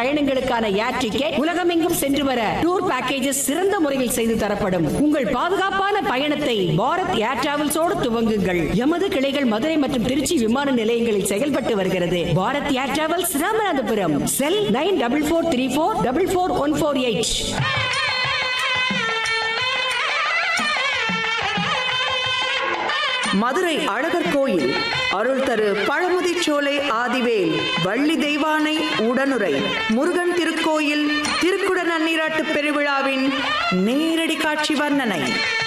பயணங்களுக்கான ஏர் ticket உலகமெங்கும் சென்று வர டூர் பேக்கேஜஸ் சிறந்த முறையில் செய்து தரப்படும் உங்கள் பாதுகாப்பான பயணத்தை பாரத் ஏர் டிராவல்ஸோடு துவங்குங்கள் எமது கிளைகள் மதுரை மற்றும் திருச்சி விமான நிலையங்களில் செயல்பட்டு வருகிறது Bharat air travels Ramanathapuram cell nine double four three four double four one four eight Madurai Azhagar கோயில் அருள் தரு பழமுதி சோலை ஆதிவேல் வள்ளி தெய்வானை உடனுரை முருகன் திருக்கோயில் திருக்குட நன்னீராட்டு பெருவிழாவின் நேரடி காட்சி வர்ணனை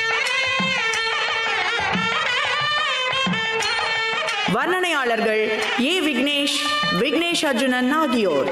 வர்ணனையாளர்கள் ஏ விக்னேஷ் விக்னேஷ் அர்ஜுனன் ஆகியோர்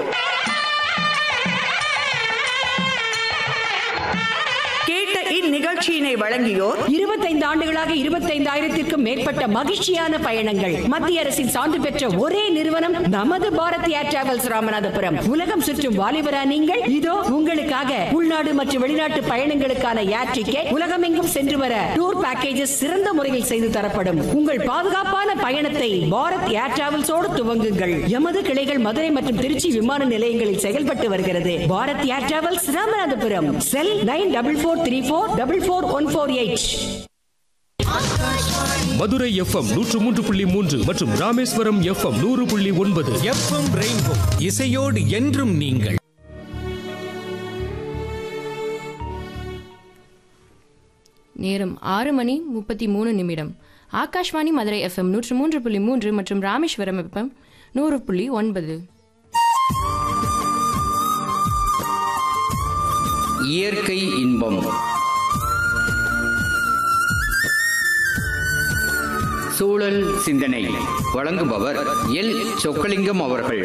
கேட்ட இந்நிகழ்ச்சியினை வழங்கியோர் இருபத்தைந்து ஆண்டுகளாக இருபத்தைந்தாயிரத்திற்கும் மேற்பட்ட மகிழ்ச்சியான பயணங்கள் மத்திய அரசின் சான்று பெற்ற ஒரே நிறுவனம் நமது பாரத் ஏர் டிராவல்ஸ் ராமநாதபுரம் உலகம் சுற்றும் வாலிபரா நீங்கள் இதோ உங்களுக்காக உள்நாடு மற்றும் வெளிநாட்டு பயணங்களுக்கான ஏர் டிக்கெட் உலகமெங்கும் சென்று வர டூர் பேக்கேஜஸ் சிறந்த முறையில் செய்து தரப்படும் உங்கள் பாதுகாப்பான பயணத்தை பாரத் ஏர் டிராவல்ஸோடு துவங்குங்கள் எமது கிளைகள் மதுரை மற்றும் திருச்சி விமான நிலையங்களில் செயல்பட்டு வருகிறது Bharat air travels Ramanathapuram cell nine double four three four double four one four eight Madurai FM நூற்று மூன்று புள்ளி மூன்று மற்றும் ராமேஸ்வரம் எஃப்எம் நூறு புள்ளி ஒன்பது எஃப்எம் ரெயின்போ இசையோடு என்றும் நீங்கள் நேரம் ஆறு மணி முப்பத்தி மூணு நிமிடம் ஆகாஷ்வாணி மதுரை எஃப்எம் நூற்று மூன்று புள்ளி மூன்று மற்றும் ராமேஸ்வரம் எஃப்எம் நூறு புள்ளி ஒன்பது இயற்கை இன்பம் சூழல் சிந்தனை வழங்குபவர் எல் சொக்கலிங்கம் அவர்கள்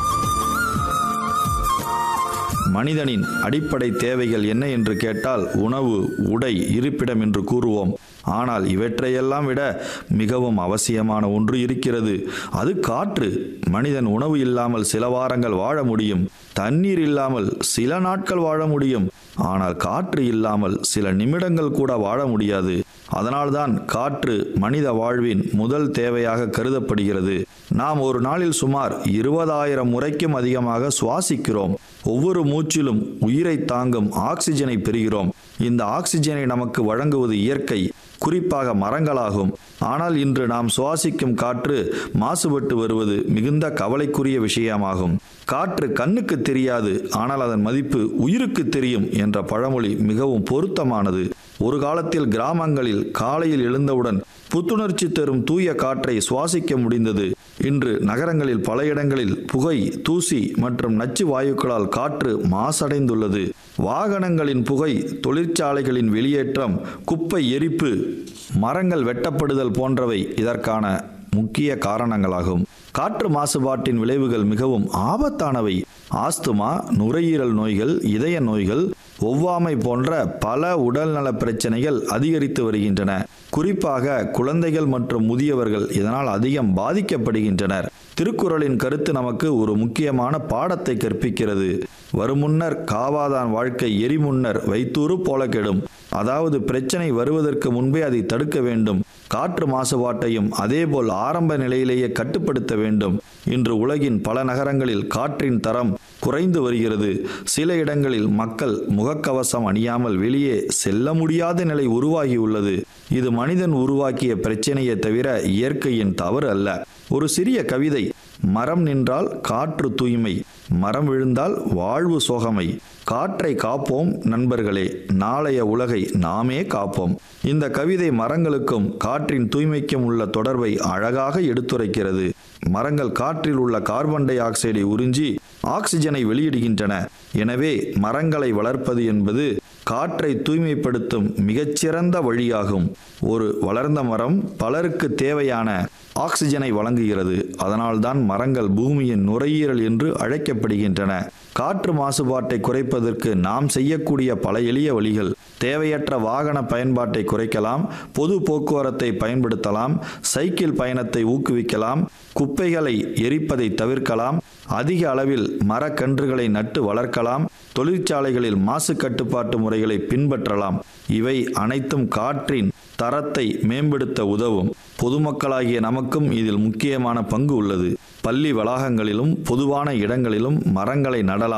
மனிதனின் அடிப்படை தேவைகள் என்ன என்று கேட்டால் உணவு உடை இருப்பிடம் என்று கூறுவோம் ஆனால் இவற்றையெல்லாம் விட மிகவும் அவசியமான ஒன்று இருக்கிறது அது காற்று மனிதன் உணவு இல்லாமல் சில வாரங்கள் வாழ முடியும் தண்ணீர் இல்லாமல் சில நாட்கள் வாழ முடியும் ஆனால் காற்று இல்லாமல் சில நிமிடங்கள் கூட வாழ முடியாது அதனால்தான் காற்று மனித வாழ்வின் முதல் தேவையாக கருதப்படுகிறது நாம் ஒரு நாளில் சுமார் இருபதாயிரம் முறைக்கும் அதிகமாக சுவாசிக்கிறோம் ஒவ்வொரு மூச்சிலும் உயிரை தாங்கும் ஆக்சிஜனை பெறுகிறோம் இந்த ஆக்சிஜனை நமக்கு வழங்குவது இயற்கை குறிப்பாக மரங்களாகும் ஆனால் இன்று நாம் சுவாசிக்கும் காற்று மாசுபட்டு வருவது மிகுந்த கவலைக்குரிய விஷயமாகும் காற்று கண்ணுக்கு தெரியாது ஆனால் அதன் மதிப்பு உயிருக்கு தெரியும் என்ற பழமொழி மிகவும் பொருத்தமானது ஒரு காலத்தில் கிராமங்களில் காலையில் எழுந்தவுடன் புத்துணர்ச்சி தரும் தூய காற்றை சுவாசிக்க முடிந்தது இன்று நகரங்களில் பல இடங்களில் புகை தூசி மற்றும் நச்சு வாயுக்களால் காற்று மாசடைந்துள்ளது வாகனங்களின் புகை தொழிற்சாலைகளின் வெளியேற்றம் குப்பை எரிப்பு மரங்கள் வெட்டப்படுதல் போன்றவை இதற்கான முக்கிய காரணங்களாகும் காற்று மாசுபாட்டின் விளைவுகள் மிகவும் ஆபத்தானவை ஆஸ்துமா நுரையீரல் நோய்கள் இதய நோய்கள் ஒவ்வாமை போன்ற பல உடல்நல பிரச்சனைகள் அதிகரித்து வருகின்றன குறிப்பாக குழந்தைகள் மற்றும் முதியவர்கள் இதனால் அதிகம் பாதிக்கப்படுகின்றனர் திருக்குறளின் கருத்து நமக்கு ஒரு முக்கியமான பாடத்தை கற்பிக்கிறது வருமுன்னர் காவாதான் வாழ்க்கை எரிமுன்னர் வைத்தூறு போல கெடும் அதாவது பிரச்சனை வருவதற்கு முன்பே அதை தடுக்க வேண்டும் காற்று மாசுபாட்டையும் அதேபோல் ஆரம்ப நிலையிலேயே கட்டுப்படுத்த வேண்டும் இன்று உலகின் பல நகரங்களில் காற்றின் தரம் குறைந்து வருகிறது சில இடங்களில் மக்கள் முகக்கவசம் அணியாமல் வெளியே செல்ல முடியாத நிலை உருவாகியுள்ளது இது மனிதன் உருவாக்கிய பிரச்சனையே தவிர இயற்கையின் தவறு அல்ல ஒரு சிறிய கவிதை மரம் நின்றால் காற்று தூய்மை மரம் விழுந்தால் வாழ்வு சோகமை காற்றை காப்போம் நண்பர்களே நாளைய உலகை நாமே காப்போம் இந்த கவிதை மரங்களுக்கும் காற்றின் தூய்மைக்கும் உள்ள தொடர்பை அழகாக எடுத்துரைக்கிறது மரங்கள் காற்றில் உள்ள கார்பன் டை ஆக்சைடை உறிஞ்சி ஆக்சிஜனை வெளியிடுகின்றன எனவே மரங்களை வளர்ப்பது என்பது காற்றை தூய்மைப்படுத்தும் மிகச்சிறந்த வழியாகும் ஒரு வளர்ந்த மரம் பலருக்கு தேவையான ஆக்சிஜனை வழங்குகிறது அதனால்தான் மரங்கள் பூமியின் நுரையீரல் என்று அழைக்கப்படுகின்றன காற்று மாசுபாட்டை குறைப்பதற்கு நாம் செய்யக்கூடிய பல எளிய வழிகள் தேவையற்ற வாகன பயன்பாட்டை குறைக்கலாம் பொது போக்குவரத்தை பயன்படுத்தலாம் சைக்கிள் பயணத்தை ஊக்குவிக்கலாம் குப்பைகளை எரிப்பதை தவிர்க்கலாம் அதிக அளவில் மரக்கன்றுகளை நட்டு வளர்க்கலாம் தொழிற்சாலைகளில் மாசு கட்டுப்பாட்டு முறைகளை பின்பற்றலாம் இவை அனைத்தும் காற்றின் தரத்தை மேம்படுத்த உதவும் பொதுமக்களாகிய நமக்கும் இதில் முக்கியமான பங்கு உள்ளது பள்ளி வளாகங்களிலும் பொதுவான இடங்களிலும் மரங்களை நடலாம்